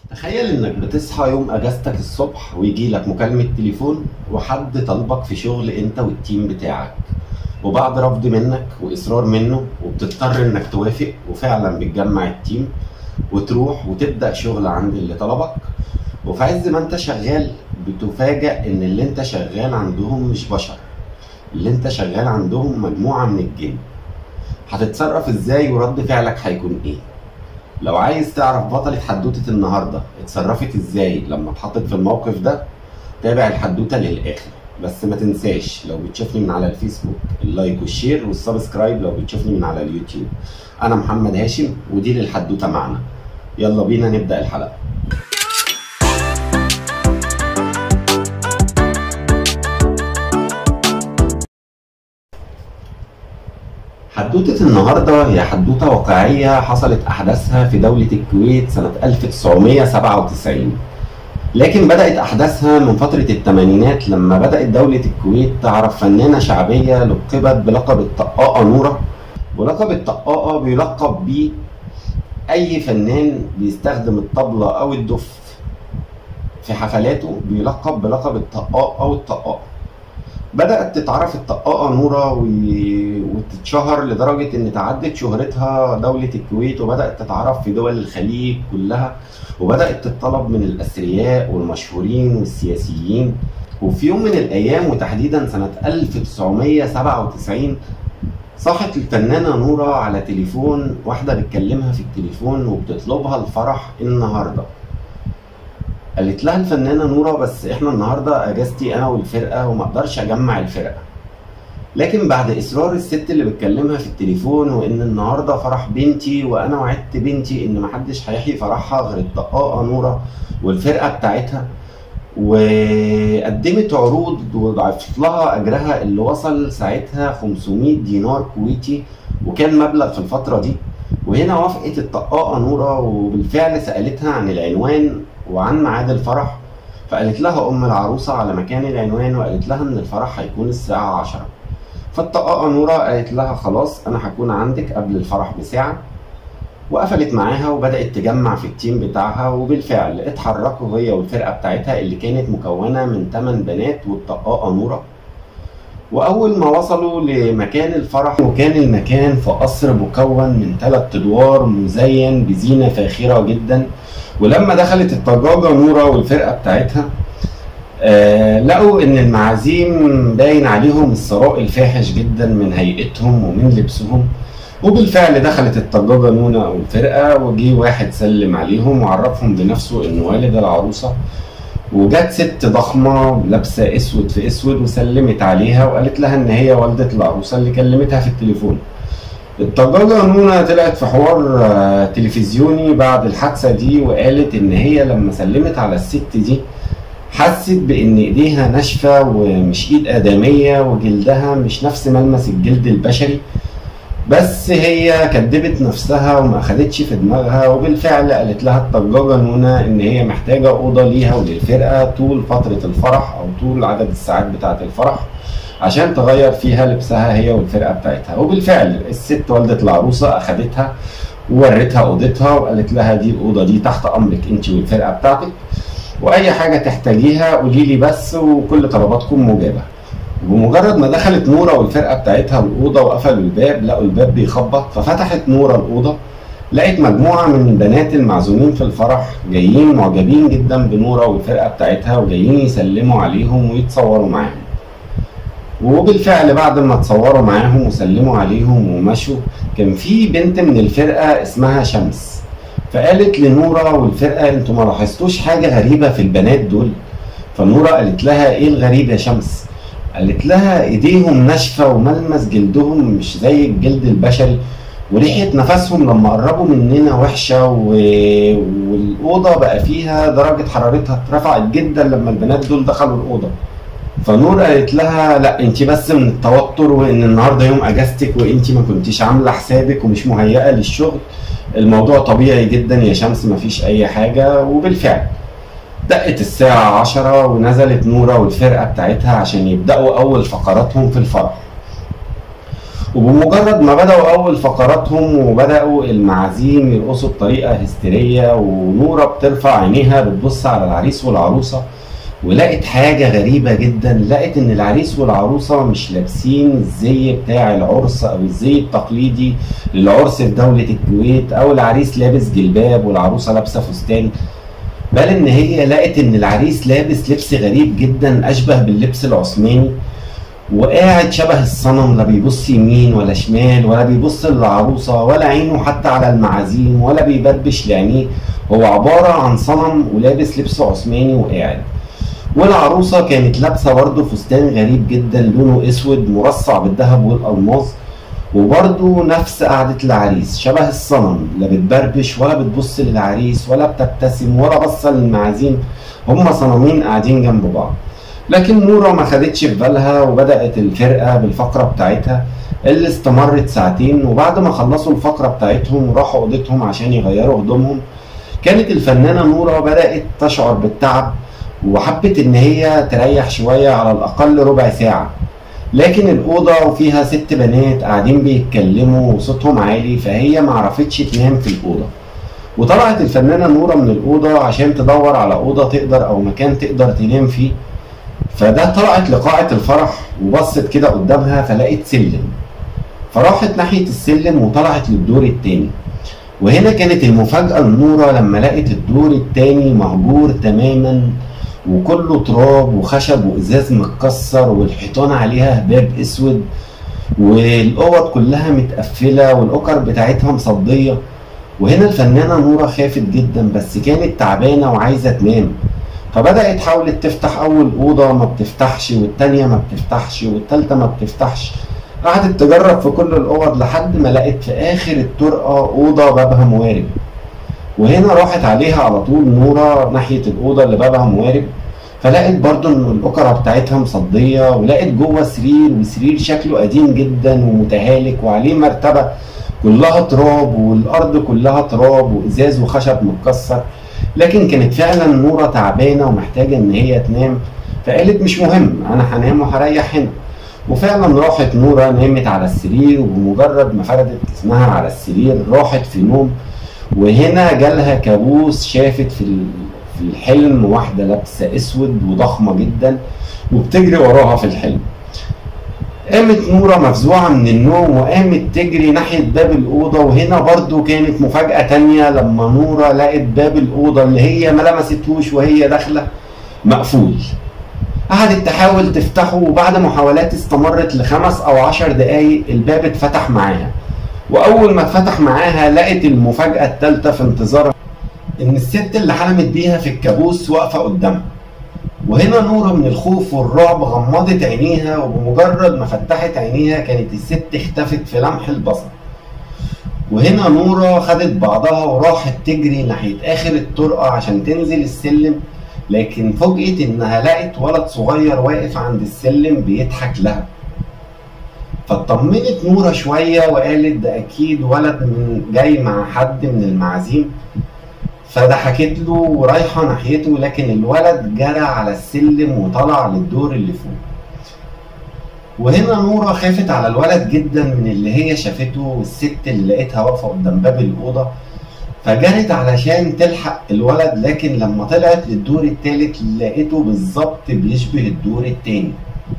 تخيل انك بتصحى يوم اجازتك الصبح ويجي لك مكالمة تليفون وحد طلبك في شغل انت والتيم بتاعك وبعد رفض منك واصرار منه وبتضطر انك توافق وفعلا بتجمع التيم وتروح وتبدأ شغل عند اللي طلبك وفي عز ما انت شغال بتفاجأ ان اللي انت شغال عندهم مش بشر اللي انت شغال عندهم مجموعة من الجن هتتصرف ازاي ورد فعلك هيكون ايه لو عايز تعرف بطلة حدوتة النهاردة اتصرفت ازاي لما اتحطت في الموقف ده تابع الحدوتة للآخر بس ما تنساش لو بتشوفني من على الفيسبوك اللايك والشير والسبسكرايب لو بتشوفني من على اليوتيوب انا محمد هاشم ودي للحدوتة معنا يلا بينا نبدأ الحلقة حدوتة النهاردة هي حدوتة واقعية حصلت أحداثها في دولة الكويت سنة 1997 لكن بدأت أحداثها من فترة الثمانينات لما بدأت دولة الكويت تعرف فنانة شعبية لقبت بلقب الطقاقة نورة ولقب الطقاقة بيلقب بيه أي فنان بيستخدم الطبلة أو الدف في حفلاته بيلقب بلقب الطقاق أو الطقاق بدأت تتعرف الطقاقة نورة و- وتتشهر لدرجة إن تعدت شهرتها دولة الكويت وبدأت تتعرف في دول الخليج كلها وبدأت تطلب من الأثرياء والمشهورين والسياسيين وفي يوم من الأيام وتحديدا سنة 1997 صحت الفنانة نورة على تليفون واحدة بتكلمها في التليفون وبتطلبها الفرح النهارده قالت لها الفنانة نورة بس احنا النهاردة اجازتي انا والفرقة وما اقدرش اجمع الفرقة لكن بعد اصرار الست اللي بتكلمها في التليفون وان النهاردة فرح بنتي وانا وعدت بنتي ان محدش هيحيي فرحها غير الدقاقة نورة والفرقة بتاعتها وقدمت عروض وضعفت لها اجرها اللي وصل ساعتها 500 دينار كويتي وكان مبلغ في الفترة دي وهنا وافقت الطقاقة نورة وبالفعل سألتها عن العنوان وعن ميعاد الفرح فقالت لها ام العروسه على مكان العنوان وقالت لها ان الفرح هيكون الساعه 10 فالطقاقه نوره قالت لها خلاص انا هكون عندك قبل الفرح بساعه وقفلت معاها وبدات تجمع في التيم بتاعها وبالفعل اتحركوا هي والفرقه بتاعتها اللي كانت مكونه من 8 بنات والطقاقه نوره واول ما وصلوا لمكان الفرح وكان المكان في قصر مكون من ثلاث ادوار مزين بزينه فاخره جدا ولما دخلت الطجاجه نوره والفرقه بتاعتها آه لقوا ان المعازيم باين عليهم الثراء الفاحش جدا من هيئتهم ومن لبسهم وبالفعل دخلت الطجاجه نونا والفرقه وجي واحد سلم عليهم وعرفهم بنفسه انه والد العروسه وجت ست ضخمه لابسه اسود في اسود وسلمت عليها وقالت لها ان هي والده العروسه اللي كلمتها في التليفون الطجاجة نونا طلعت في حوار آه، تلفزيوني بعد الحادثة دي وقالت إن هي لما سلمت على الست دي حست بإن إيديها ناشفة ومش إيد آدمية وجلدها مش نفس ملمس الجلد البشري بس هي كدبت نفسها وما أخدتش في دماغها وبالفعل قالت لها الطجاجة نونا إن هي محتاجة أوضة ليها وللفرقة طول فترة الفرح أو طول عدد الساعات بتاعة الفرح عشان تغير فيها لبسها هي والفرقه بتاعتها وبالفعل الست والده العروسه اخدتها وورتها اوضتها وقالت لها دي الاوضه دي تحت امرك انت والفرقه بتاعتك واي حاجه تحتاجيها قولي لي بس وكل طلباتكم مجابه بمجرد ما دخلت نوره والفرقه بتاعتها الاوضه وقفلوا الباب لقوا الباب بيخبط ففتحت نوره الاوضه لقيت مجموعه من بنات المعزومين في الفرح جايين معجبين جدا بنوره والفرقه بتاعتها وجايين يسلموا عليهم ويتصوروا معاهم وبالفعل بعد ما اتصوروا معاهم وسلموا عليهم ومشوا كان في بنت من الفرقة اسمها شمس فقالت لنورة والفرقة انتوا ما لاحظتوش حاجة غريبة في البنات دول فنورة قالت لها ايه الغريب يا شمس قالت لها ايديهم ناشفة وملمس جلدهم مش زي الجلد البشري وريحة نفسهم لما قربوا مننا وحشة و... والأوضة بقى فيها درجة حرارتها اترفعت جدا لما البنات دول دخلوا الأوضة فنور قالت لها لا انت بس من التوتر وان النهارده يوم اجازتك وانت ما كنتيش عامله حسابك ومش مهيئه للشغل الموضوع طبيعي جدا يا شمس ما فيش اي حاجه وبالفعل دقت الساعة عشرة ونزلت نورة والفرقة بتاعتها عشان يبدأوا أول فقراتهم في الفرح وبمجرد ما بدأوا أول فقراتهم وبدأوا المعازيم يرقصوا بطريقة هستيرية ونورة بترفع عينيها بتبص على العريس والعروسة ولقت حاجة غريبة جدا لقت إن العريس والعروسة مش لابسين الزي بتاع العرس أو الزي التقليدي للعرس في دولة الكويت أو العريس لابس جلباب والعروسة لابسة فستان بل إن هي لقت إن العريس لابس لبس غريب جدا أشبه باللبس العثماني وقاعد شبه الصنم لا بيبص يمين ولا شمال ولا بيبص للعروسة ولا عينه حتى على المعازيم ولا بيبربش لعينيه هو عبارة عن صنم ولابس لبس عثماني وقاعد والعروسة كانت لابسة برضه فستان غريب جدا لونه اسود مرصع بالذهب والألماظ وبرضه نفس قعدة العريس شبه الصنم لا بتبربش ولا بتبص للعريس ولا بتبتسم ولا بصة للمعازيم هما صنمين قاعدين جنب بعض لكن نورة ما خدتش في بالها وبدأت الفرقة بالفقرة بتاعتها اللي استمرت ساعتين وبعد ما خلصوا الفقرة بتاعتهم وراحوا أوضتهم عشان يغيروا هدومهم كانت الفنانة نورة بدأت تشعر بالتعب وحبت إن هي تريح شوية على الأقل ربع ساعة لكن الأوضة وفيها ست بنات قاعدين بيتكلموا وصوتهم عالي فهي معرفتش تنام في الأوضة وطلعت الفنانة نورة من الأوضة عشان تدور على أوضة تقدر أو مكان تقدر تنام فيه فده طلعت لقاعة الفرح وبصت كده قدامها فلقيت سلم فراحت ناحية السلم وطلعت للدور التاني وهنا كانت المفاجأة النورة لما لقت الدور التاني مهجور تماما وكله تراب وخشب وإزاز متكسر والحيطان عليها باب أسود والأوض كلها متقفلة والأوكر بتاعتها مصدية وهنا الفنانة نورة خافت جدا بس كانت تعبانة وعايزة تنام فبدأت حاولت تفتح أول أوضة ما بتفتحش والتانية ما بتفتحش والتالتة ما بتفتحش قعدت تجرب في كل الأوض لحد ما لقت في آخر الطرقة أوضة بابها موارب وهنا راحت عليها على طول نورة ناحية الأوضة اللي بابها موارب فلقت برضو إن الأوكرة بتاعتها مصدية ولقت جوه سرير وسرير شكله قديم جدا ومتهالك وعليه مرتبة كلها تراب والأرض كلها تراب وإزاز وخشب متكسر لكن كانت فعلا نورة تعبانة ومحتاجة إن هي تنام فقالت مش مهم أنا هنام وهريح هنا وفعلا راحت نورة نامت على السرير وبمجرد ما فردت جسمها على السرير راحت في نوم وهنا جالها كابوس شافت في في الحلم واحدة لابسة اسود وضخمة جدا وبتجري وراها في الحلم قامت نورة مفزوعة من النوم وقامت تجري ناحية باب الأوضة وهنا برضو كانت مفاجأة تانية لما نورة لقت باب الأوضة اللي هي ما لمستهوش وهي داخلة مقفول قعدت تحاول تفتحه وبعد محاولات استمرت لخمس أو عشر دقايق الباب اتفتح معاها وأول ما اتفتح معاها لقت المفاجأة التالتة في انتظارها إن الست اللي حلمت بيها في الكابوس واقفة قدامها وهنا نورة من الخوف والرعب غمضت عينيها وبمجرد ما فتحت عينيها كانت الست اختفت في لمح البصر وهنا نورة خدت بعضها وراحت تجري ناحية آخر الطرقة عشان تنزل السلم لكن فوجئت إنها لقت ولد صغير واقف عند السلم بيضحك لها فاطمنت نورة شوية وقالت ده أكيد ولد من جاي مع حد من المعازيم فضحكت له ورايحه ناحيته لكن الولد جرى على السلم وطلع للدور اللي فوق وهنا نورة خافت على الولد جدا من اللي هي شافته والست اللي لقيتها واقفة قدام باب الأوضة فجرت علشان تلحق الولد لكن لما طلعت للدور التالت لقيته بالظبط بيشبه الدور التاني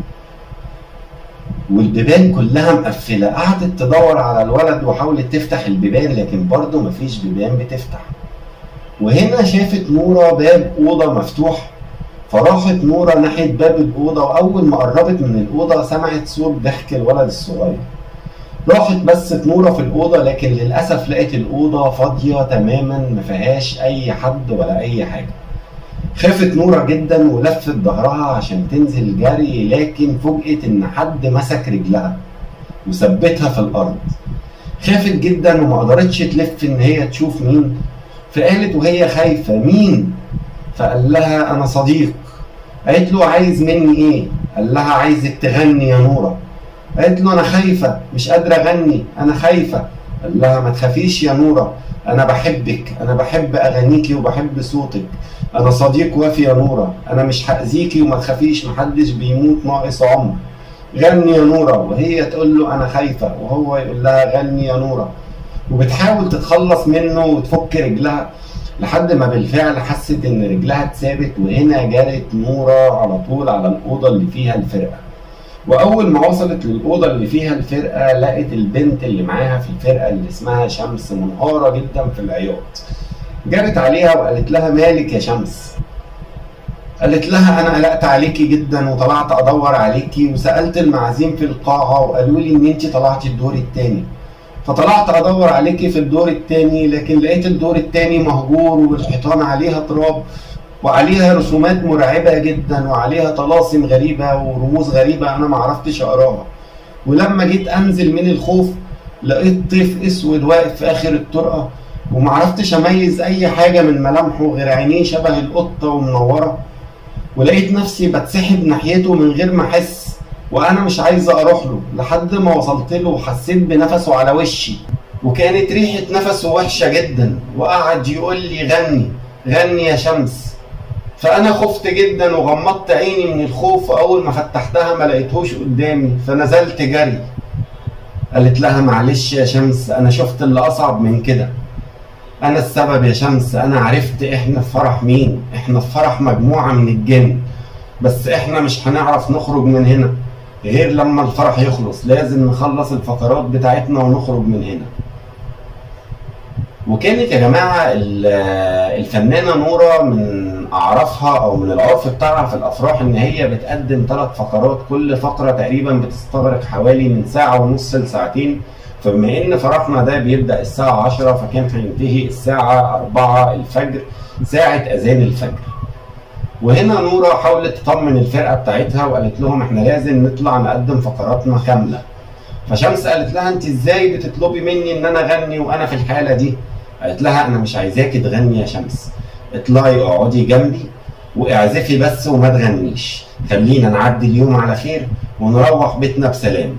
والبيبان كلها مقفلة قعدت تدور على الولد وحاولت تفتح البيبان لكن برضه مفيش بيبان بتفتح وهنا شافت نورة باب أوضة مفتوح فراحت نورة ناحية باب الأوضة وأول ما قربت من الأوضة سمعت صوت ضحك الولد الصغير راحت بست نورة في الأوضة لكن للأسف لقت الأوضة فاضية تماما ما فيهاش أي حد ولا أي حاجة خافت نورة جدا ولفت ظهرها عشان تنزل جري لكن فوجئت إن حد مسك رجلها وثبتها في الأرض خافت جدا وما قدرتش تلف إن هي تشوف مين فقالت وهي خايفة مين؟ فقال لها أنا صديق قالت له عايز مني إيه؟ قال لها عايزك تغني يا نورة قالت له أنا خايفة مش قادرة أغني أنا خايفة قال لها ما تخافيش يا نورة أنا بحبك أنا بحب أغانيكي وبحب صوتك أنا صديق وفي يا نورة أنا مش هأذيكي وما تخافيش محدش بيموت ناقص عمر غني يا نورة وهي تقول له أنا خايفة وهو يقول لها غني يا نورة وبتحاول تتخلص منه وتفك رجلها لحد ما بالفعل حست ان رجلها اتثابت وهنا جرت نورة على طول على الأوضة اللي فيها الفرقة وأول ما وصلت للأوضة اللي فيها الفرقة لقت البنت اللي معاها في الفرقة اللي اسمها شمس منهارة جدا في العياط جرت عليها وقالت لها مالك يا شمس قالت لها انا قلقت عليكي جدا وطلعت ادور عليكي وسالت المعازيم في القاعه وقالوا لي ان انت طلعتي الدور الثاني فطلعت ادور عليكي في الدور الثاني لكن لقيت الدور الثاني مهجور والحيطان عليها تراب وعليها رسومات مرعبه جدا وعليها طلاسم غريبه ورموز غريبه انا ما عرفتش اقراها ولما جيت انزل من الخوف لقيت طيف اسود واقف في اخر الطرقه ومعرفتش اميز اي حاجه من ملامحه غير عينيه شبه القطه ومنوره ولقيت نفسي بتسحب ناحيته من غير ما احس وانا مش عايز اروح له لحد ما وصلت له وحسيت بنفسه على وشي وكانت ريحه نفسه وحشه جدا وقعد يقول لي غني غني يا شمس فانا خفت جدا وغمضت عيني من الخوف واول ما فتحتها ما لقيتهوش قدامي فنزلت جري قالت لها معلش يا شمس انا شفت اللي اصعب من كده انا السبب يا شمس انا عرفت احنا في فرح مين احنا في فرح مجموعه من الجن بس احنا مش هنعرف نخرج من هنا غير لما الفرح يخلص لازم نخلص الفقرات بتاعتنا ونخرج من هنا وكانت يا جماعه الفنانه نوره من اعرافها او من العرف بتاعها في الافراح ان هي بتقدم ثلاث فقرات كل فقره تقريبا بتستغرق حوالي من ساعه ونص لساعتين فبما ان فرحنا ده بيبدا الساعه 10 فكان هينتهي الساعه 4 الفجر ساعه اذان الفجر وهنا نوره حاولت تطمن الفرقه بتاعتها وقالت لهم احنا لازم نطلع نقدم فقراتنا كامله فشمس قالت لها انت ازاي بتطلبي مني ان انا اغني وانا في الحاله دي قالت لها انا مش عايزاكي تغني يا شمس اطلعي اقعدي جنبي واعزفي بس وما تغنيش خلينا نعدي اليوم على خير ونروح بيتنا بسلام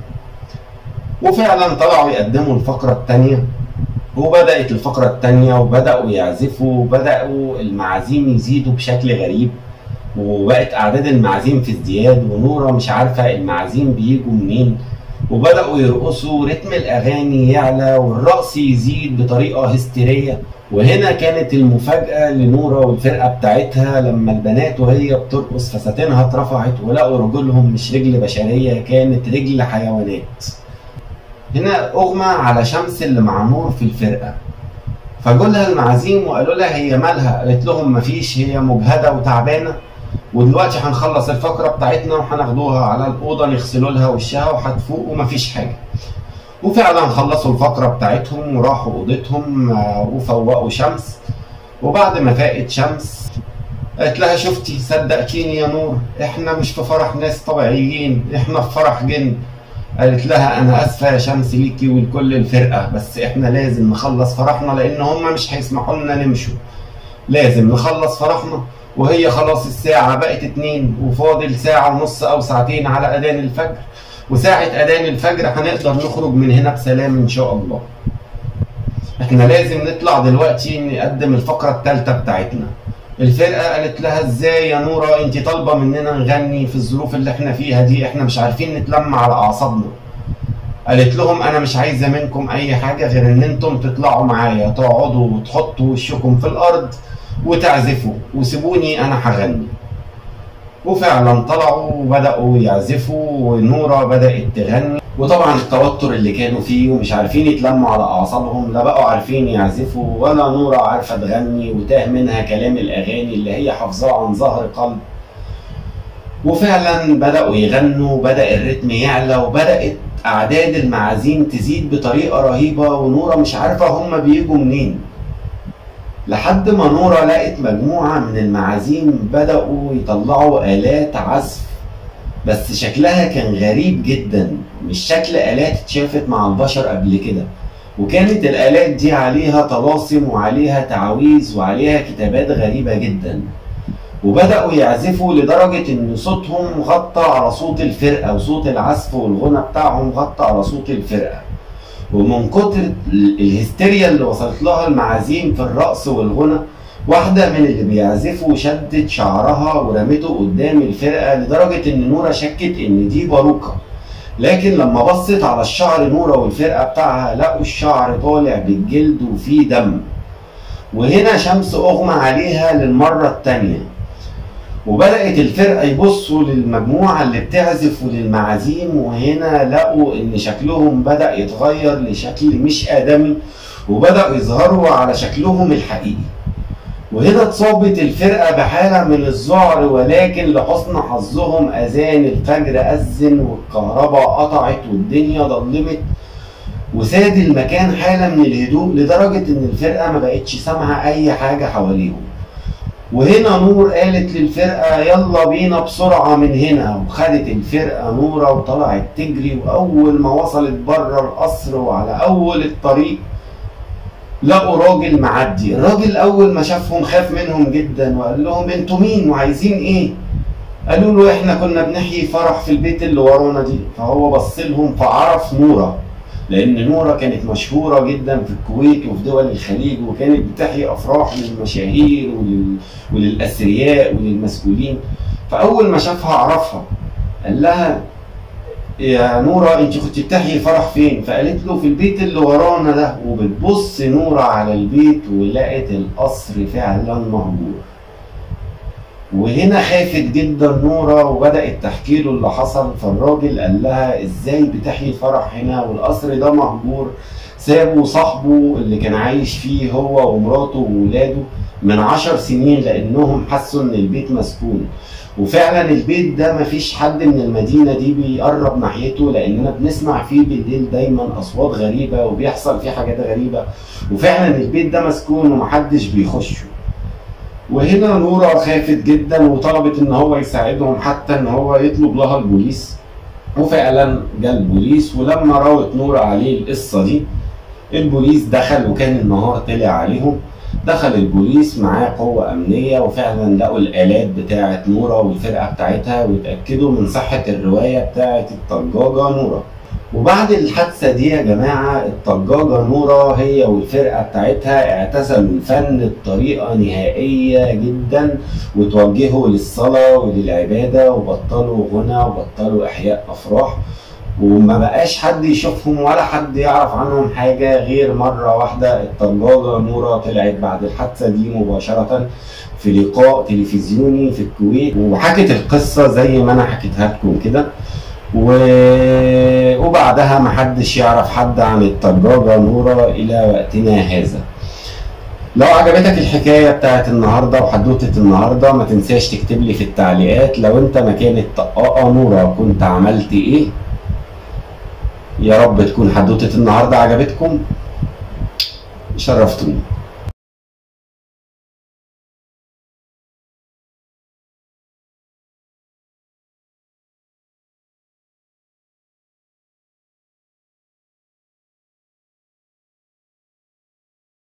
وفعلا طلعوا يقدموا الفقرة الثانية وبدأت الفقرة الثانية وبدأوا يعزفوا وبدأوا المعازيم يزيدوا بشكل غريب وبقت أعداد المعازيم في ازدياد ونورة مش عارفة المعازيم بيجوا منين وبدأوا يرقصوا رتم الأغاني يعلى والرقص يزيد بطريقة هستيرية وهنا كانت المفاجأة لنورة والفرقة بتاعتها لما البنات وهي بترقص فساتينها اترفعت ولقوا رجلهم مش رجل بشرية كانت رجل حيوانات هنا اغمى على شمس اللي مع نور في الفرقه فجولها المعازيم وقالوا لها هي مالها قالت لهم مفيش هي مجهده وتعبانه ودلوقتي هنخلص الفقره بتاعتنا وهناخدوها على الاوضه نغسلوا لها وشها وهتفوق ومفيش حاجه وفعلا خلصوا الفقره بتاعتهم وراحوا اوضتهم وفوقوا شمس وبعد ما فاقت شمس قالت لها شفتي صدقتيني يا نور احنا مش في فرح ناس طبيعيين احنا في فرح جن قالت لها انا اسفه يا شمس ليكي ولكل الفرقه بس احنا لازم نخلص فرحنا لان هم مش هيسمحوا لنا نمشوا لازم نخلص فرحنا وهي خلاص الساعة بقت اتنين وفاضل ساعة ونص أو ساعتين على أذان الفجر وساعة أذان الفجر هنقدر نخرج من هنا بسلام إن شاء الله. إحنا لازم نطلع دلوقتي نقدم الفقرة الثالثة بتاعتنا. الفرقة قالت لها ازاي يا نورة انت طالبة مننا نغني في الظروف اللي احنا فيها دي احنا مش عارفين نتلم على اعصابنا قالت لهم انا مش عايزة منكم اي حاجة غير ان انتم تطلعوا معايا تقعدوا وتحطوا وشكم في الارض وتعزفوا وسيبوني انا هغني وفعلا طلعوا وبدأوا يعزفوا ونورة بدأت تغني وطبعا التوتر اللي كانوا فيه ومش عارفين يتلموا على اعصابهم لا بقوا عارفين يعزفوا ولا نورة عارفة تغني وتاه منها كلام الاغاني اللي هي حافظاه عن ظهر قلب وفعلا بدأوا يغنوا بدأ الريتم يعلى وبدأت أعداد المعازيم تزيد بطريقة رهيبة ونورة مش عارفة هما بيجوا منين لحد ما نورة لقت مجموعة من المعازيم بدأوا يطلعوا آلات عزف بس شكلها كان غريب جدا مش شكل آلات اتشافت مع البشر قبل كده وكانت الآلات دي عليها طلاسم وعليها تعاويذ وعليها كتابات غريبة جدا وبدأوا يعزفوا لدرجة إن صوتهم غطى على صوت الفرقة وصوت العزف والغنى بتاعهم غطى على صوت الفرقة ومن كتر الهستيريا اللي وصلت لها المعازيم في الرقص والغنى واحدة من اللي بيعزفوا شدت شعرها ورمته قدام الفرقة لدرجة إن نورة شكت إن دي باروكة لكن لما بصت على الشعر نورة والفرقة بتاعها لقوا الشعر طالع بالجلد وفيه دم وهنا شمس أغمى عليها للمرة التانية وبدأت الفرقة يبصوا للمجموعة اللي بتعزف وللمعازيم وهنا لقوا إن شكلهم بدأ يتغير لشكل مش آدمي وبدأوا يظهروا على شكلهم الحقيقي وهنا اتصابت الفرقة بحالة من الذعر ولكن لحسن حظهم أذان الفجر أذن والكهرباء قطعت والدنيا ضلمت وساد المكان حالة من الهدوء لدرجة إن الفرقة ما بقتش سامعة أي حاجة حواليهم وهنا نور قالت للفرقة يلا بينا بسرعة من هنا وخدت الفرقة نورة وطلعت تجري وأول ما وصلت بره القصر وعلى أول الطريق لقوا راجل معدي الراجل أول ما شافهم خاف منهم جدا وقال لهم انتوا مين وعايزين ايه قالوا له احنا كنا بنحيي فرح في البيت اللي ورانا دي فهو بص لهم فعرف نورة لان نورة كانت مشهورة جدا في الكويت وفي دول الخليج وكانت بتحيي افراح للمشاهير ولل... وللاثرياء وللمسؤولين فاول ما شافها عرفها قال لها يا نورة انت كنت بتحيي فرح فين؟ فقالت له في البيت اللي ورانا ده وبتبص نورة على البيت ولقت القصر فعلا مهجور. وهنا خافت جدا نورة وبدأت تحكي له اللي حصل فالراجل قال لها ازاي بتحيي فرح هنا والقصر ده مهجور سابوا صاحبه اللي كان عايش فيه هو ومراته وولاده من عشر سنين لانهم حسوا ان البيت مسكون وفعلا البيت ده مفيش حد من المدينه دي بيقرب ناحيته لاننا بنسمع فيه بالليل دايما اصوات غريبه وبيحصل فيه حاجات غريبه وفعلا البيت ده مسكون ومحدش بيخشه وهنا نورة خافت جدا وطلبت ان هو يساعدهم حتى ان هو يطلب لها البوليس وفعلا جه البوليس ولما راوت نورة عليه القصة دي البوليس دخل وكان النهار طلع عليهم دخل البوليس معاه قوة أمنية وفعلا لقوا الآلات بتاعة نورة والفرقة بتاعتها واتأكدوا من صحة الرواية بتاعة الطجاجة نورة وبعد الحادثة دي يا جماعة الطجاجة نورة هي والفرقة بتاعتها اعتزلوا الفن بطريقة نهائية جدا وتوجهوا للصلاة وللعبادة وبطلوا غنى وبطلوا إحياء أفراح وما بقاش حد يشوفهم ولا حد يعرف عنهم حاجة غير مرة واحدة الطجاجة نورة طلعت بعد الحادثة دي مباشرة في لقاء تلفزيوني في الكويت وحكت القصة زي ما أنا حكيتها لكم كده و... وبعدها محدش يعرف حد عن الطجاجة نورة إلى وقتنا هذا لو عجبتك الحكاية بتاعت النهاردة وحدوتة النهاردة ما تنساش تكتب لي في التعليقات لو انت مكان الطقاقة نورة كنت عملت ايه يا رب تكون حدوتة النهاردة عجبتكم شرفتوني